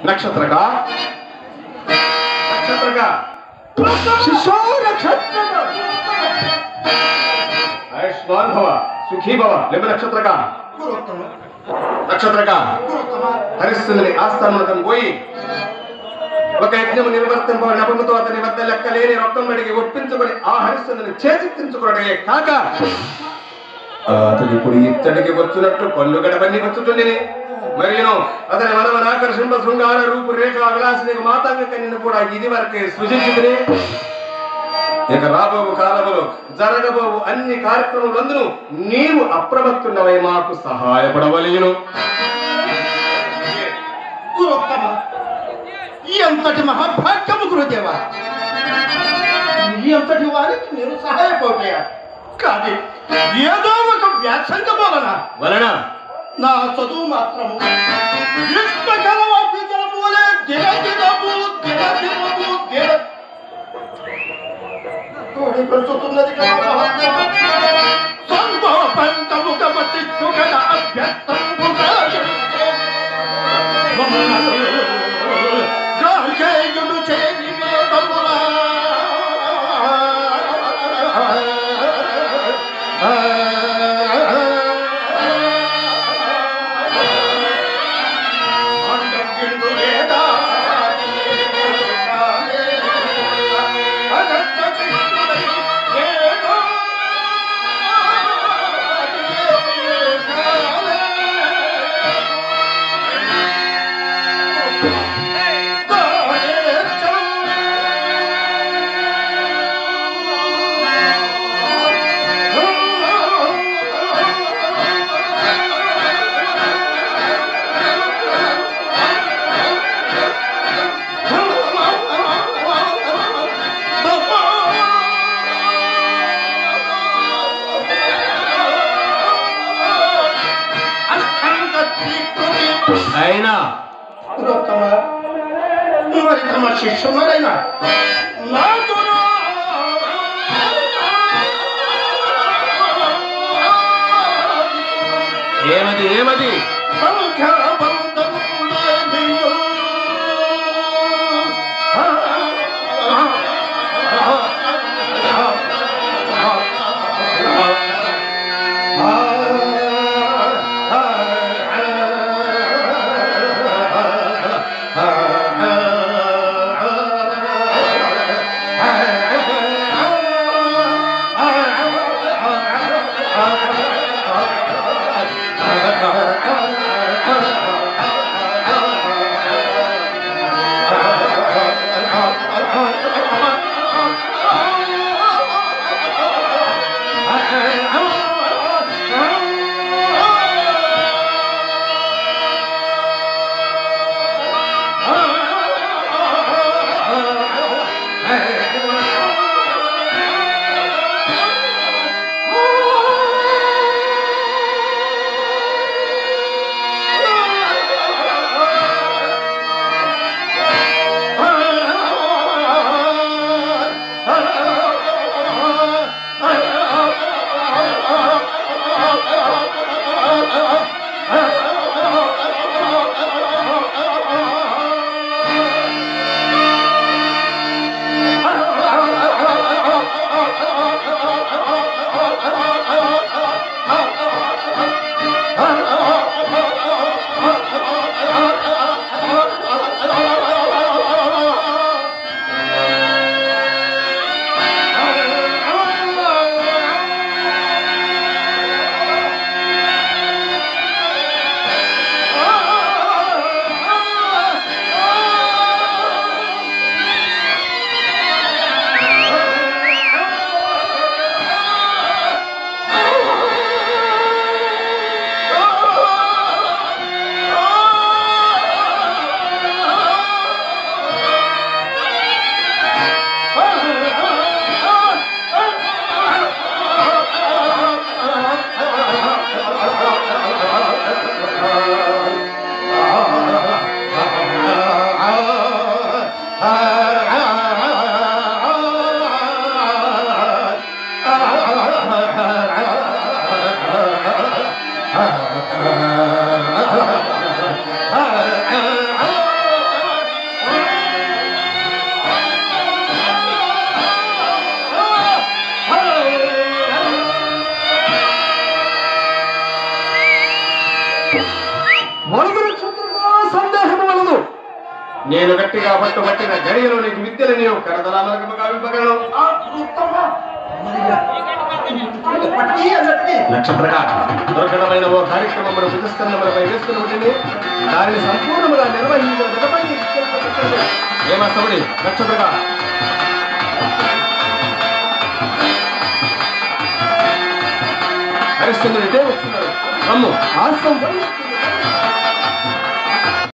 నక్షత్రక నక్షత్రక శిశో నక్షత్ర ఆయుష్మాన్ భవ సుఖీ భవ లింబ నక్షత్రక గురుత్తమ నక్షత్రక గురుత్తమ హరిశ్చంద్రుని ఆస్థానం పోయి ఒక యజ్ఞము నిర్వర్తింపబడిన నపముతో అతని వద్ద లెక్కలేని రొక్కం అడిగి ఒప్పించుకొని ఆ హరిశ్చంద్రుని చేజిక్కించుకున్నటే కాక ఆ అతడు ఇప్పుడు ఇత్తడికి వచ్చినట్లు పళ్ళు గడపన్ని వచ్చుతుంది మరియును అతని మనవనాకర్షింప శృంగార రూపు రేఖ విలాసిని మాతాంగ కన్యను కూడా ఇది వరకే సృజించుకుని ఇక రాబోవు కాలములో జరగబోవు అన్ని కార్యక్రమములందును నీవు అప్రమత్తున్నవై మాకు సహాయపడవలేను గురుత్తమ ఎంతటి మహాభాగ్యము గురుదేవ ఎంతటి వారికి నేను సహాయపోయా కానీ ఏదో ఒక వ్యాసంగ వలన వలన నా చదువు మాత్రము విశ్వకలవాపితలము వలె దినదినము దినదినము దిన కోడి పెంచుతున్నది కదా మహాత్మా సంగోపంతముగ మతిష్ఠుగల అభ్యర్థముగా గార్గేయుడు చేరి వేదములా అండగిండు లేదా అనంత కృష్ణుడై ఏదో అయినా పురోత్తమ మరి తమ శిష్యుడైన నాకు ఏమది ఏమది ఆ మొదటి నక్షత్రంగా సందేహము వలదు నేను గట్టిగా పట్టుబట్టిన గడియలో నీకు విద్యలు నీవు కరదలామలకముగా విప్పగలను ఆ ఉత్తమ పట్టి అన్నట్టుకి నక్షత్రగా దుర్ఘటమైన ఓ కార్యక్రమమును ప్రతిస్కందములపై వేసుకుని దానిని సంపూర్ణముగా నిర్వహించడం ఏమస్తముడి నక్షత్రగా హరిశ్చంద్రుడు ఇదే వస్తున్నాడు రమ్ము ఆశ్రం